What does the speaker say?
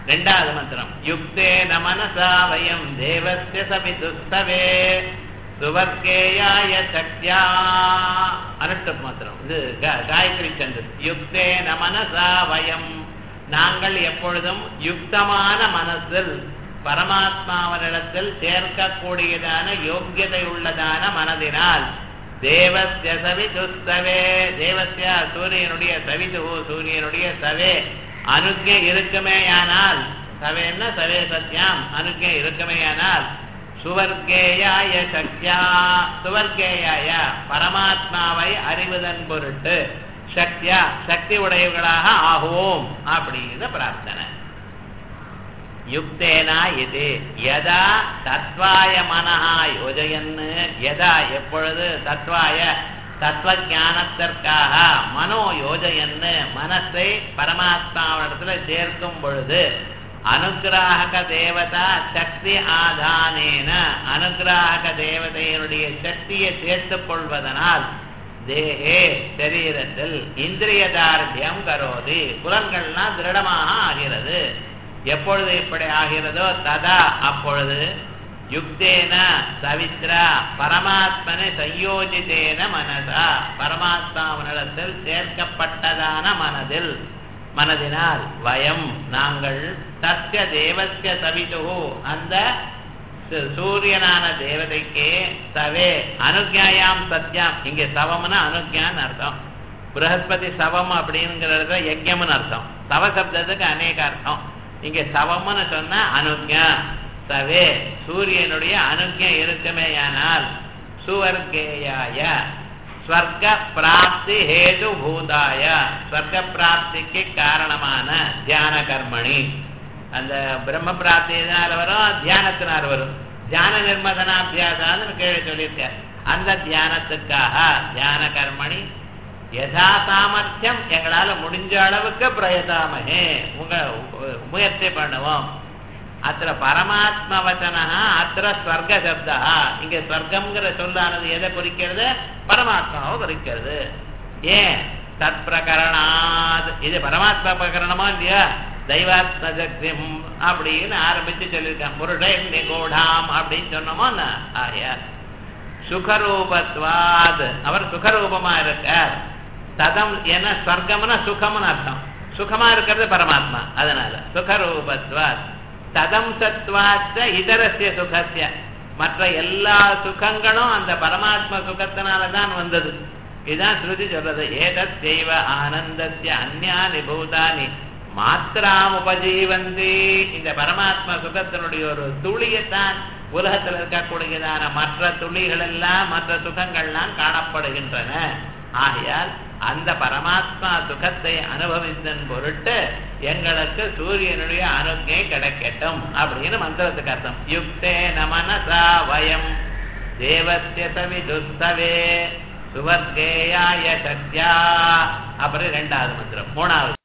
ரெண்டாவது மந்திரம் யுக்தே நமனசா வயம் தேவஸ்ய சவிதுஸ்தவே சுவர்க்கேயாய சக்தியா அனுஷ்ட மந்திரம் இது கா- காயத்ரி சந்திரன் யுக்தே நமனசா வயம் நாங்கள் எப்பொழுதும் யுக்தமான மனசில் பரமாத்மாவனிடத்தில் சேர்க்கக்கூடியதான யோக்கியதை உள்ளதான மனதினால் தேவஸ்ய சவிதுஸ்தவே தேவஸ்ய சூரியனுடைய சவிது சூரியனுடைய சவே அனுஜ்ஞை இருக்குமேயானால் சவேன்னா சவே சத்யாம் அனுஜ்ஞை இருக்குமேயானால் சுவர்க்கேயாய சக்தியா சுவர்க்கேயாய பரமாத்மாவை அறிவதன் பொருட்டு சக்தியா சக்தி உடையவர்களாக ஆகுவோம் அப்படின்னு பிரார்த்தனை யுக்தேனா இது யதா தத்வாய மனஹா யோஜயன்னு யதா எப்பொழுது தத்வாய தத்துவ ஞானத்திற்காக மனோ யோஜயன்னு மனசை பரமாத்மாவிடத்துல சேர்க்கும் பொழுது அனுகிராக தேவதா சக்தி ஆதானேன அனுகிராக தேவதையினுடைய சக்தியை சேர்த்துக் கொள்வதனால் தேகே சரீரத்தில் இந்திரிய தார்டியம் கரோதி புலன்கள்லாம் திருடமாக ஆகிறது எப்பொழுது இப்படி ஆகிறதோ ததா அப்பொழுது யுக்தேன சவித்ரா பரமாத்மனை சயோஜிதேன மனதா பரமாத்மாவனிடத்தில் சேர்க்கப்பட்டதான மனதில் மனதினால் வயம் நாங்கள் தஸ்ய தேவஸ்ய சவிது அந்த சு- சூரியனான தேவதைக்கே சவே அனுஜாயாம் சத்யாம் இங்க சவம்னா அனுஜான்னு அர்த்தம் பிரகஸ்பதி சவம் அப்படிங்கிறது யஜ்யம்னு அர்த்தம் சவ சப்தத்துக்கு அநேக அர்த்தம் இங்க சவம்னு சொன்னா அனுஜா சவே சூரியனுடைய அனுஜை இருக்குமேயானால் சுவர்க்கேயாய ஸ்வர்க பிராப்தி ஹேது பூதாய ஸ்வர்க பிராப்திக்கு காரணமான தியான கர்மணி அந்த பிரம்ம பிராப்தி எதனால வரும் தியானத்தினால வரும் தியான நிர்மதனாபியாசான்னு கீழே சொல்லியிருக்கார் அந்த தியானத்துக்காக தியான கர்மணி யதா சாமர்த்தியம் எங்களால முடிஞ்ச அளவுக்கு பிரயதாமகே உங்க முயற்சி பண்ணுவோம் அத்த பரமாத்ம வச்சனா அத்த ஸ்வர்க சப்தா இங்க ஸ்வர்க்கம்ங்கிற சொல்லானது எதை குறிக்கிறது பரமாத்மாவை குறிக்கிறது ஏன் தத் பிரகரணாத் இது பரமாத்மா பிரகரணமா இல்லையா தெய்வாத்ம சக்திம் அப்படின்னு ஆரம்பிச்சு சொல்லியிருக்கான் முருடை நிகூடாம் அப்படின்னு சொன்னோமோ ஆயா சுகரூபத்வாத் அவர் சுகரூபமா இருக்கார் ததம் என்ன ஸ்வர்க்கம்னா சுகம்னு அர்த்தம் சுகமா இருக்கிறது பரமாத்மா அதனால சுகரூபத்வாத் ததம் சத்வாத்த இதரஸ்ய சுகஸ்ய மற்ற எல்லா சுகங்களும் அந்த பரமாத்ம சுகத்தினால தான் வந்தது இதுதான் ஸ்ருதி சொல்றது ஏதத் செய்வ ஆனந்தஸ்ய அந்யானி பூதானி மாத்திராம் உபஜீவந்தி இந்த பரமாத்மா சுகத்தினுடைய ஒரு துளியைத்தான் உலகத்தில் இருக்கக்கூடியதான மற்ற துளிகள் எல்லாம் மற்ற சுகங்கள்லாம் காணப்படுகின்றன ஆகையால் அந்த பரமாத்மா சுகத்தை அனுபவித்தன் பொருட்டு எங்களுக்கு சூரியனுடைய அனுஜை கிடைக்கட்டும் அப்படின்னு மந்திரத்துக்கு அர்த்தம் யுக்தே நமனசா வயம் தேவசிய சவிதுஸ்தவே சுவர்க்கேயாய சத்யா அப்புறம் ரெண்டாவது மந்திரம் மூணாவது